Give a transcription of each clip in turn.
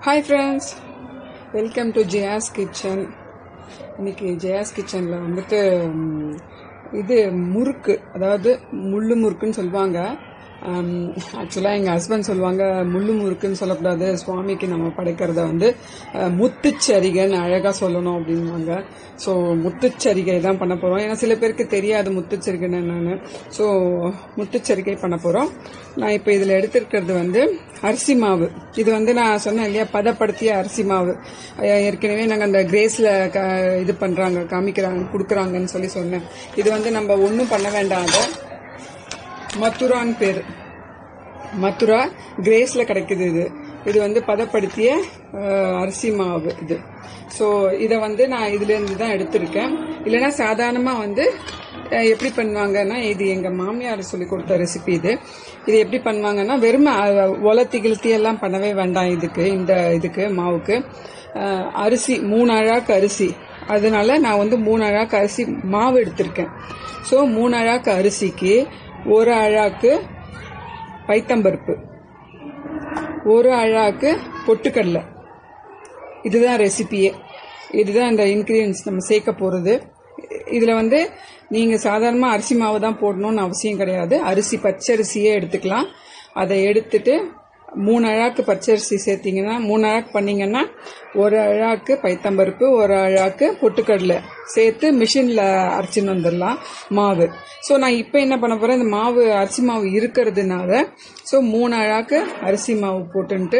hi friends welcome to Jaya's kitchen இன்னைக்கு ஜெயாஸ் கிச்சனில் வந்துட்டு ம், இது முறுக்கு அதாவது முள்ளு முறுக்குன்னு சொல்லுவாங்க ஆக்சுவலாக எங்கள் ஹஸ்பண்ட் சொல்லுவாங்க முள்ளு முறுக்குன்னு சொல்லக்கூடாது சுவாமிக்கு நம்ம படைக்கிறத வந்து அஹ், முத்துச்சரிகைன்னு அழகாக சொல்லணும் அப்படின்வாங்க ஸோ முத்துச்சரிகை தான் பண்ண போகிறோம் ஏன்னா சில பேருக்கு தெரியாது முத்துச்சரிகைன்னு என்னன்னு ஸோ முத்துச்சரிகை பண்ண போகிறோம் நான் இப்போ இதில் எடுத்திருக்கிறது வந்து அரிசி மாவு இது வந்து நான் சொன்னேன் இல்லையா பதப்படுத்திய அரிசி மாவு அஹ் ஏற்கனவே நாங்கள் அந்த கிரேஸில் க இது பண்ணுறாங்க காமிக்கிறாங்க கொடுக்குறாங்கன்னு சொல்லி சொன்னேன் இது வந்து நம்ம ஒன்றும் பண்ண வேண்டாம் அதை மத்துரான்னு பேர் மதுரா கிரேஸில் கிடைக்குது இது இது வந்து பதப்படுத்திய அஹ், அரிசி மாவு இது ஸோ இதை வந்து நான் இதுலேருந்து தான் எடுத்திருக்கேன் இல்லைன்னா சாதாரணமாக வந்து அஹ், எப்படி பண்ணுவாங்கன்னா இது எங்கள் மாமியார் சொல்லி கொடுத்த ரெசிபி இது இது எப்படி பண்ணுவாங்கன்னா வெறும் அஹ், ஒலத்தி கிழத்தி எல்லாம் பண்ணவே வேண்டாம் இதுக்கு இந்த இதுக்கு மாவுக்கு அஹ், அரிசி மூணு அழாக்கு அரிசி அதனால நான் வந்து மூணு அழாக்கு அரிசி மாவு எடுத்திருக்கேன் ஸோ மூணு அழாக்கு அரிசிக்கு ஒரு அழாக்கு பைத்தம்பருப்பு ஒரு அழாக்கு பொட்டுக்கடலை இதுதான் ரெசிபியே இதுதான் இந்த இன்க்ரீடியன்ஸ் நம்ம சேர்க்க போகிறது இதில் வந்து நீங்கள் சாதாரணமாக அரிசி மாவு தான் போடணும்னு அவசியம் கிடையாது அரிசி பச்சரிசியே எடுத்துக்கலாம் அதை எடுத்துட்டு மூணு அழாக்கு பச்சரிசி சேர்த்தீங்கன்னா மூணு அழாக்கு பண்ணீங்கன்னா ஒரு அழாக்கு பைத்தம்பருப்பு ஒரு அழாக்கு பொட்டுக்கடலை சேர்த்து மிஷினில் அரைச்சின்னு வந்துடலாம் மாவு ஸோ நான் இப்போ என்ன பண்ண போகிறேன் இந்த மாவு அரிசி மாவு இருக்கிறதுனால ஸோ மூணு அழாக்கு அரிசி மாவு போட்டுன்ட்டு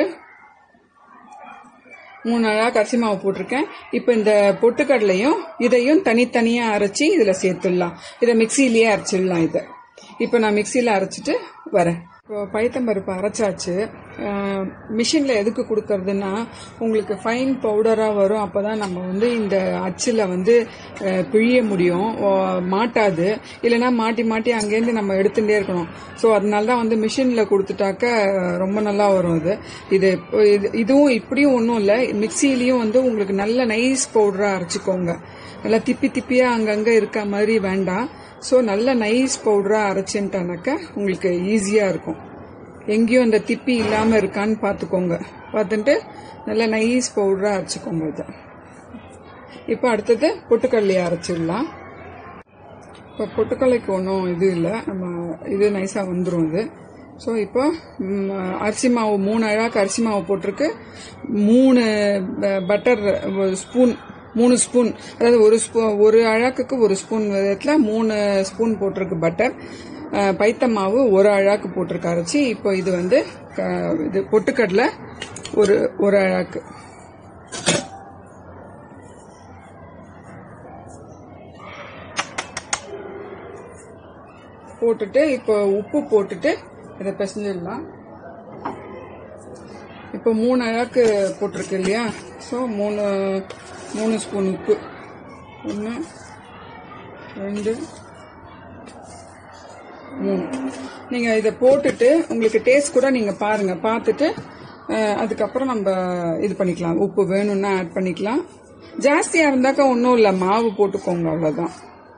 மூணு அழகாக அரிசி மாவு போட்டிருக்கேன் இப்போ இந்த பொட்டுக்கடலையும் இதையும் தனித்தனியாக அரைச்சி இதில் சேர்த்துடலாம் இதை மிக்சியிலேயே அரைச்சிடலாம் இதை இப்போ நான் மிக்சியில் அரைச்சிட்டு வரேன் இப்போ பைத்தம்பருப்பு அரைச்சாச்சு மிஷினில் எதுக்கு கொடுக்கறதுன்னா உங்களுக்கு ஃபைன் பவுடராக வரும் அப்போ தான் நம்ம வந்து இந்த அச்சில் வந்து அஹ், பிழிய முடியும் ஓ, மாட்டாது இல்லைன்னா மாட்டி மாட்டி அங்கேருந்து நம்ம எடுத்துகிட்டே இருக்கணும் ஸோ அதனால தான் வந்து மிஷினில் கொடுத்துட்டாக்க அஹ், ரொம்ப நல்லா வரும் இது இது இது- இதுவும் இப்படியும் ஒன்றும் இல்லை மிக்சிலையும் வந்து உங்களுக்கு நல்ல நைஸ் பவுடராக அரைச்சிக்கோங்க நல்லா திப்பி திப்பியாக அங்கங்கே இருக்க மாதிரி வேண்டாம் ஸோ நல்ல நைஸ் பவுடராக அரைச்சின்ட்டானாக்க உங்களுக்கு ஈஸியாக இருக்கும் எங்கேயும் அந்த திப்பி இல்லாமல் இருக்கான்னு பார்த்துக்கோங்க பார்த்துட்டு நல்ல நைஸ் பவுடராக அரைச்சிக்கோங்க இதை இப்போ அடுத்தது பொட்டுக்கடலையை அரைச்சிடலாம் இப்போ பொட்டுக்கடலைக்கு ஒன்றும் இது இல்லை நம்ம இது நைஸாக வந்துடும் இது ஸோ இப்போ ம், அரிசி மாவு மூணு அழாக்கு அரிசி மாவு போட்டிருக்கு மூணு பட்டர் ஸ்பூன் மூணு ஸ்பூன் அதாவது ஒரு ஸ்பூ ஒரு அழாக்குக்கு ஒரு ஸ்பூன் விதத்தில் மூணு ஸ்பூன் போட்டிருக்கு பட்டர் அஹ், பைத்த மாவு ஒரு அழாக்கு போட்டிருக்கு அரைச்சி இப்போ இது வந்து க- இது பொட்டுக்கடலை ஒரு ஒரு அழாக்கு போட்டுட்டு இப்போ உப்பு போட்டுட்டு இதை பிசைஞ்சிடலாம் இப்போ மூணு அழாக்கு போட்டிருக்கு இல்லையா ஸோ மூணு மூணு ஸ்பூன் உப்பு ஒன்று ரெண்டு மூணு நீங்கள் இதை போட்டுட்டு உங்களுக்கு டேஸ்ட் கூட நீங்கள் பாருங்கள் பார்த்துட்டு அஹ், அதுக்கப்புறம் நம்ம இது பண்ணிக்கலாம் உப்பு வேணும்னா ஆட் பண்ணிக்கலாம் ஜாஸ்தியாக இருந்தாக்கா ஒன்றும் இல்லை மாவு போட்டுக்கோங்க அவ்வளோதான்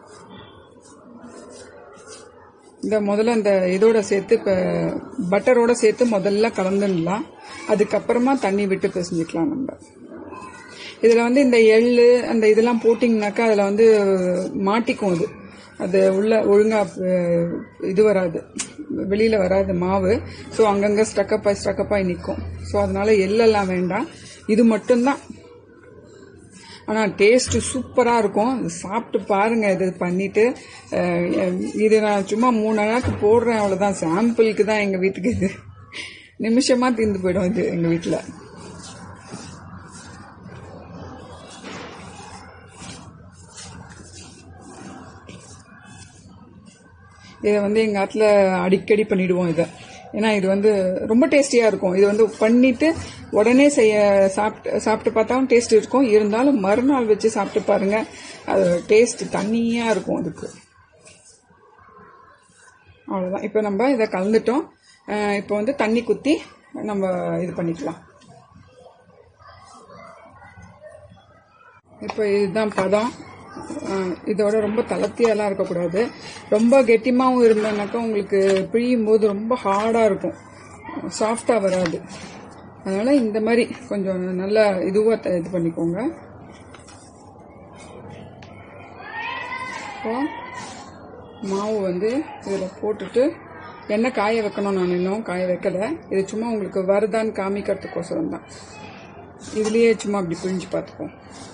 இந்த முதல்ல இந்த இதோட சேர்த்து இப்போ பட்டரோட சேர்த்து முதல்ல கலந்துடலாம் அதுக்கப்புறமா தண்ணி விட்டு பிசைஞ்சிக்கலாம் நம்ம இதில் வந்து இந்த எள்ளு அந்த இதெல்லாம் போட்டிங்கனாக்கா அதில் வந்து மாட்டிக்கும் அது அது உள்ள ஒழுங்காக இது வராது வெளியில் வராது மாவு ஸோ அங்கங்கே ஸ்டக்கப்பாய் ஸ்டக்கப்பாய் நிற்கும் ஸோ அதனால எள்ளெல்லாம் வேண்டாம் இது மட்டும்தான் ஆனால் டேஸ்ட்டு சூப்பராக இருக்கும் இது சாப்பிட்டு பாருங்கள் இது பண்ணிவிட்டு இது நான் சும்மா மூணு நாளுக்கு போடுறேன் அவ்வளோதான் சாம்பிளுக்கு தான் எங்கள் வீட்டுக்கு இது நிமிஷமாக தீர்ந்து போயிடும் இது எங்கள் வீட்டில் இதை வந்து எங்கள் ஆற்றுல அடிக்கடி பண்ணிடுவோம் இதை ஏன்னா இது வந்து ரொம்ப டேஸ்டியாக இருக்கும் இது வந்து பண்ணிட்டு உடனே செய்ய சாப்பிட்டு சாப்பிட்டு பார்த்தாலும் டேஸ்ட் இருக்கும் இருந்தாலும் மறுநாள் வச்சு சாப்பிட்டு பாருங்க அது டேஸ்ட் தண்ணியாக இருக்கும் அதுக்கு அவ்வளோதான் இப்போ நம்ம இதை கலந்துட்டோம் அஹ் இப்போ வந்து தண்ணி குத்தி நம்ம இது பண்ணிக்கலாம் இப்போ இதுதான் பதம் அஹ் இதோட ரொம்ப தளர்த்தியெல்லாம் இருக்கக்கூடாது ரொம்ப கெட்டிமாவும் இருந்ததுனாக்கா உங்களுக்கு பிழியும் போது ரொம்ப ஹார்டாக இருக்கும் சாஃப்டாக வராது அதனால் இந்த மாதிரி கொஞ்சம் நல்லா இதுவாக இது பண்ணிக்கோங்க இப்போ மாவு வந்து இதில் போட்டுட்டு எண்ணெய் காய வைக்கணும் நான் இன்னும் காய வைக்கலை இது சும்மா உங்களுக்கு வருதான்னு காமிக்கிறதுக்கோசரம் தான் இதுலேயே சும்மா அப்படி பிழிஞ்சு பார்த்துப்போம்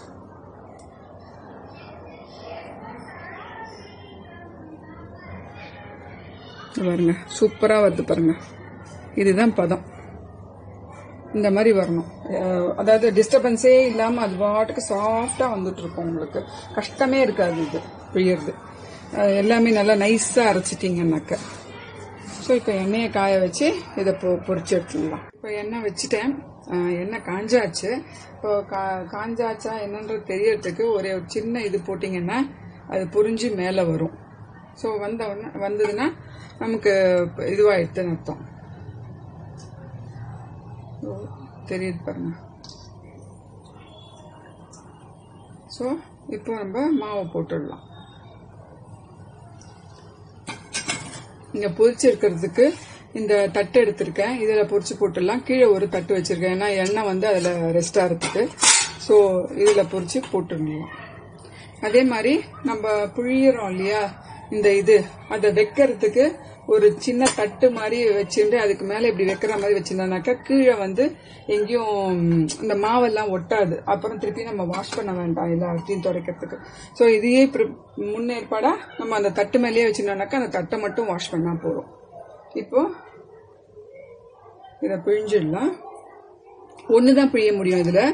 இது பாருங்க சூப்பராக வருது பாருங்க இதுதான் பதம் இந்த மாதிரி வரணும் அஹ் அதாவது டிஸ்டர்பன்ஸே இல்லாமல் அது பாட்டுக்கு சாஃப்டாக வந்துட்டு இருக்கும் உங்களுக்கு கஷ்டமே இருக்காது இது பிழியறது அஹ் எல்லாமே நல்லா நைஸாக அரைச்சிட்டிங்கன்னாக்க ஸோ இப்போ எண்ணெயை காய வச்சு இதை பொ பொரிச்சு எடுத்துடலாம் இப்போ எண்ணெய் வச்சுட்டேன் அஹ் எண்ணெய் காஞ்சாச்சு இப்போ கா காஞ்சாச்சா என்னன்றது தெரியறதுக்கு ஒரே ஒரு சின்ன இது போட்டிங்கன்னா அது புரிஞ்சு மேலே வரும் ஸோ வந்த உடனே வந்ததுன்னா நமக்கு இதுவாகிடுதுன்னு அர்த்தம் ஓ, தெரியுது பாருங்க ஸோ இப்போ நம்ம மாவை போட்டுடலாம் இங்க பொரிச்சு இருக்கிறதுக்கு இந்த தட்டு எடுத்திருக்கேன் இதில் பொரிச்சு போட்டுடலாம் கீழே ஒரு தட்டு வச்சிருக்கேன் ஏன்னா எண்ணெய் வந்து அதில் ரெஸ்ட் ஆகிறதுக்கு ஸோ இதில் பொரிச்சு போட்டுடலாம் அதே மாதிரி நம்ம புழியிறோம் இல்லையா இந்த இது அதை வைக்கிறதுக்கு ஒரு சின்ன தட்டு மாதிரி வச்சுட்டு அதுக்கு மேலே இப்படி வைக்கிற மாதிரி வச்சிருந்தோம்னாக்கா கீழே வந்து எங்கேயும் இந்த மாவெல்லாம் ஒட்டாது அப்புறம் திருப்பி நம்ம வாஷ் பண்ண வேண்டாம் எல்லாத்தையும் துடைக்கிறதுக்கு ஸோ இதையே ப்ரி- முன்னேற்பாடா நம்ம அந்த தட்டு மேலேயே வச்சிருந்தோம்னாக்கா அந்த தட்டை மட்டும் வாஷ் பண்ணா போதும் இப்போ இதை பிழிஞ்சிடலாம் ஒன்று தான் பிழிய முடியும் இதில்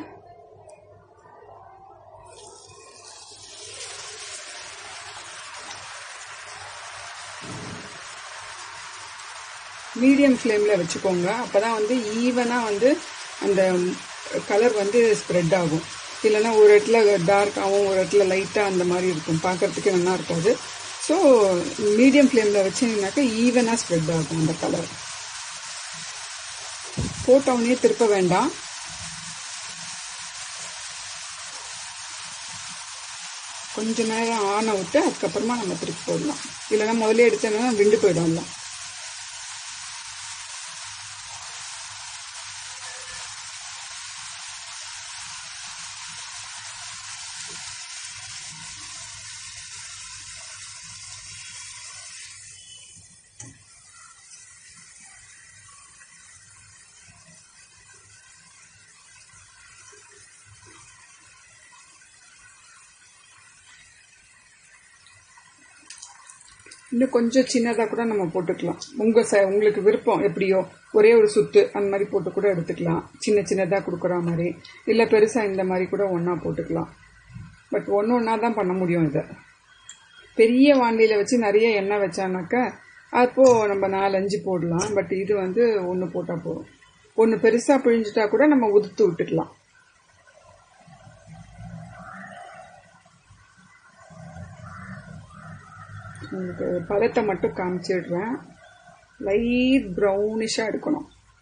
மீடியம் ஃப்ளேமில் வச்சுக்கோங்க அப்போ தான் வந்து ஈவனாக வந்து அந்த கலர் வந்து ஸ்ப்ரெட் ஆகும் இல்லைன்னா ஒரு இடத்துல டார்க்காகவும் ஒரு இடத்துல லைட்டாக அந்த மாதிரி இருக்கும் பார்க்கறதுக்கு நல்லா இருக்காது ஸோ மீடியம் ஃப்ளேமில் வச்சிங்கனாக்கா ஈவனாக ஸ்ப்ரெட் ஆகும் அந்த கலர் போட்டவுடனே திருப்ப வேண்டாம் கொஞ்ச நேரம் ஆன விட்டு அதுக்கப்புறமா நம்ம திருப்பி போடலாம் இல்லைன்னா முதல்ல எடுத்தோன்னா விண்டு போயிடும் எல்லாம் இன்னும் கொஞ்சம் சின்னதாக கூட நம்ம போட்டுக்கலாம் உங்கள் ச உங்களுக்கு விருப்பம் எப்படியோ ஒரே ஒரு சுத்து அந்த மாதிரி போட்டு கூட எடுத்துக்கலாம் சின்ன சின்னதாக கொடுக்குற மாதிரி இல்லை பெருசாக இந்த மாதிரி கூட ஒன்றா போட்டுக்கலாம் பட் ஒன்று ஒன்றா தான் பண்ண முடியும் இதை பெரிய வாண்டியில் வச்சு நிறைய எண்ணெய் வச்சானாக்கா அப்போது நம்ம நாலஞ்சு போடலாம் பட் இது வந்து ஒன்று போட்டால் போதும் ஒன்று பெருசாக பிழிஞ்சிட்டா கூட நம்ம உதுத்து விட்டுக்கலாம் உங்களுக்கு பழத்தை மட்டும் காமிச்சிடுறேன் லைட் ப்ரௌனிஷாக எடுக்கணும்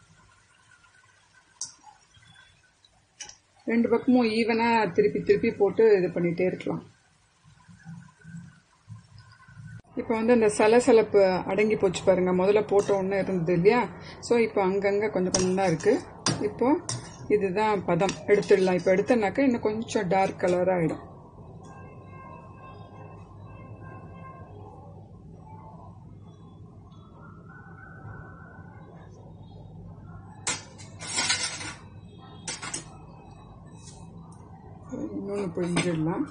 ரெண்டு பக்கமும் ஈவனாக திருப்பி திருப்பி போட்டு இது பண்ணிகிட்டே இருக்கலாம் இப்போ வந்து அந்த சலசலப்பு அடங்கி போச்சு பாருங்க முதல்ல போட்ட ஒன்று இருந்தது இல்லையா ஸோ இப்போ அங்கங்கே கொஞ்சம் கொஞ்சம் தான் இருக்குது இப்போ இதுதான் பதம் எடுத்துடலாம் இப்போ எடுத்தனாக்கா இன்னும் கொஞ்சம் டார்க் கலராக ஆகிடும் இன்னொன்று புரிஞ்சிடலாம்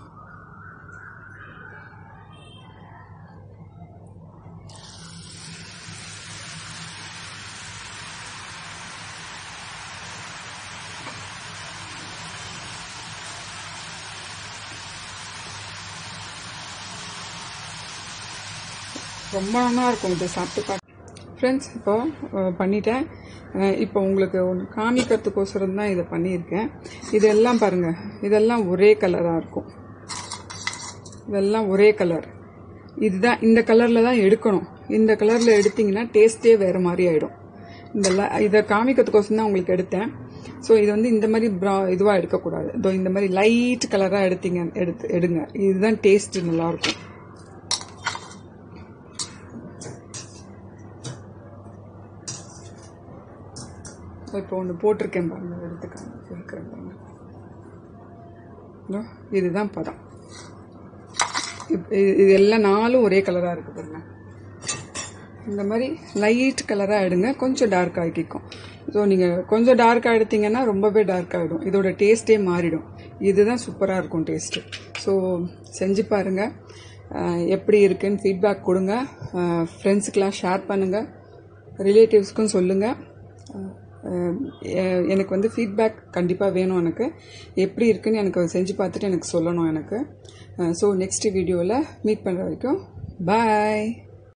ரொம்ப நல்லா இருக்கும் இது சாப்பிட்டு பார்க்க ஃப்ரெண்ட்ஸ் இப்போ அஹ், பண்ணிட்டேன் அஹ், இப்போ உங்களுக்கு ஒன்று காமிக்கிறதுக்கோசரம் தான் இதை பண்ணியிருக்கேன் இதெல்லாம் பாருங்கள் இதெல்லாம் ஒரே கலராக இருக்கும் இதெல்லாம் ஒரே கலர் இதுதான் இந்த கலரில் தான் எடுக்கணும் இந்த கலரில் எடுத்தீங்கன்னா டேஸ்ட்டே வேறு மாதிரி ஆகிடும் இந்த ல- இதை காமிக்கிறதுக்கோசரம் தான் உங்களுக்கு எடுத்தேன் ஸோ இது வந்து இந்த மாதிரி ப்ரா இதுவாக எடுக்கக்கூடாது இதோ இந்த மாதிரி லைட் கலராக எடுத்தீங்க எடுத்து எடுங்க இதுதான் டேஸ்ட் நல்லாயிருக்கும் ஸோ இப்போ ஒன்று போட்டிருக்கேன் பாருங்க எடுத்துக்காங்க இருக்கிறேன் பாருங்க இதோ, இதுதான் பதம் இப்- இது இது எல்லாம் நாலும் ஒரே கலராக இருக்குது பாருங்க இந்த மாதிரி லைட் கலராக எடுங்க கொஞ்சம் டார்க் ஆக்கிக்கும் ஸோ நீங்கள் கொஞ்சம் டார்க்காக எடுத்தீங்கன்னா ரொம்பவே டார்க் ஆகிடும் இதோட டேஸ்ட்டே மாறிடும் இதுதான் சூப்பராக இருக்கும் டேஸ்ட்டு ஸோ செஞ்சு பாருங்கள் எப்படி இருக்குன்னு ஃபீட்பேக் கொடுங்க ஃப்ரெண்ட்ஸுக்கெலாம் ஷேர் பண்ணுங்கள் ரிலேட்டிவ்ஸ்க்கும் சொல்லுங்கள் எனக்கு வந்து ஃபீட்பேக் கண்டிப்பாக வேணும் எனக்கு எப்படி இருக்குன்னு எனக்கு செஞ்சு பார்த்துட்டு எனக்கு சொல்லணும் எனக்கு ஸோ நெக்ஸ்ட் வீடியோவில் மீட் பண்ணுற வரைக்கும் பாய்